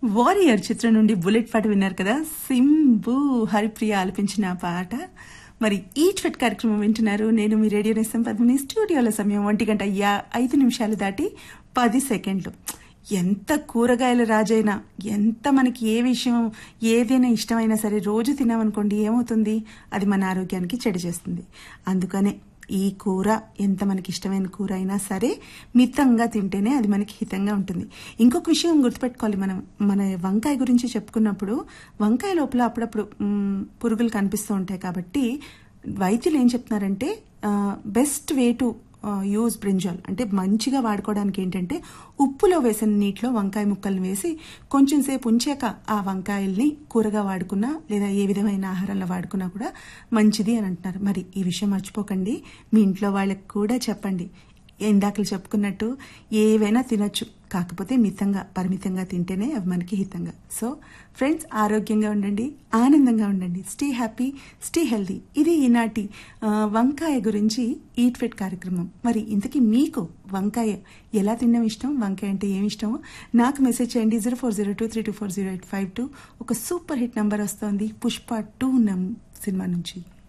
warrior చిత్రం నుండి bullet పాట విన్నారు కదా సింబు హరిప్రియ ఆలపించిన పాట మరి ఈ ఫిట్ కార్యక్రమం వింటున్నారు నేను మీ రేడియో నేస్తం పద్మిని స్టూడియోల సమయం ఒంటి గంట యా ఐదు నిమిషాలు దాటి పది సెకండ్లు ఎంత కూరగాయల రాజైనా ఎంత మనకి ఏ విషయం ఏదైనా ఇష్టమైనా సరే రోజు తినామనుకోండి ఏమవుతుంది అది మన ఆరోగ్యానికి చెడు చేస్తుంది అందుకనే ఈ కూర ఎంత మనకి ఇష్టమైన కూర అయినా సరే మితంగా తింటేనే అది మనకి హితంగా ఉంటుంది ఇంకొక విషయం గుర్తుపెట్టుకోవాలి మనం మన వంకాయ గురించి చెప్పుకున్నప్పుడు వంకాయ లోపల అప్పుడప్పుడు మ్, పురుగులు కనిపిస్తూ ఉంటాయి కాబట్టి వైద్యులు ఏం చెప్తున్నారంటే best way to use brinjal అంటే మంచిగా వాడుకోవడానికి ఏంటంటే ఉప్పులో వేసిన నీటిలో వంకాయ ముక్కల్ని వేసి కొంచెం సేపు ఉంచాక ఆ వంకాయల్ని కూరగా వాడుకున్నా లేదా ఏ విధమైన ఆహారంలో వాడుకున్నా కూడా మంచిది అని అంటున్నారు మరి ఈ విషయం మర్చిపోకండి మీ ఇంట్లో వాళ్ళకి కూడా చెప్పండి ఇందాకలు చెప్పుకున్నట్టు ఏవైనా తినొచ్చు కాకపోతే మితంగా పరిమితంగా తింటేనే అవి మనకి హితంగా సో ఫ్రెండ్స్ ఆరోగ్యంగా ఉండండి ఆనందంగా ఉండండి స్టే హ్యాపీ స్టే హెల్దీ ఇది ఈనాటి ఆ, వంకాయ గురించి ఈట్ ఫిట్ కార్యక్రమం మరి ఇంతకీ మీకు వంకాయ ఎలా తినడం ఇష్టం వంకాయ అంటే ఏమి ఇష్టమో నాకు మెసేజ్ చేయండి zero four zero two three two four zero eight five two ఒక సూపర్ హిట్ నంబర్ వస్తోంది పుష్ప టూ నం సినిమా నుంచి